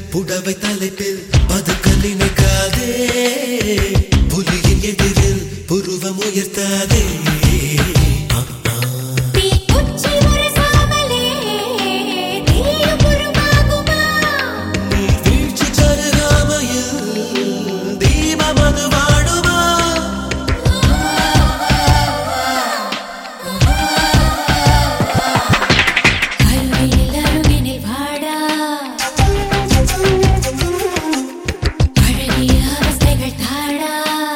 புடவை தலைப்பில் பதுக்க நினைக்காதே புலியின் எதிரில் புருவம் உயர்த்தாதே ஆ, ஆ. தீக்குச்சி உரசாமலே தீயும் உருவாகுமா? நீ வீழ்ச்சி தருகாமையில் தீபம் அது வாழுமா அருகினில் அருகினில் வாடா. அழகிய அவஸ்தைகள் தாடா.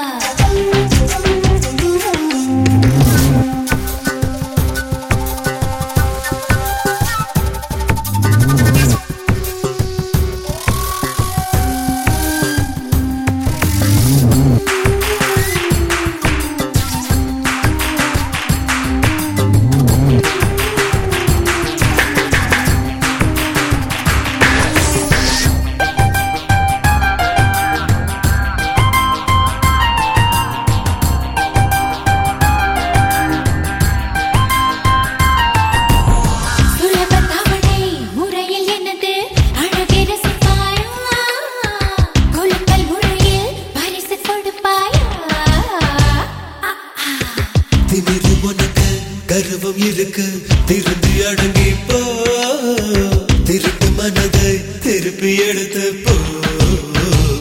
சுலபத் தவணை முறையில் என்னது அழகை ரசிப்பாயா? கொழுக்கல் முறையில் பரிசு கொடுப்பாயா? ஆ, ஆ. திமிரு உனக்கு கர்வம் இருக்கு திருந்தி அடங்கி போ திருட்டு மனதை திருப்பி எடுத்து போ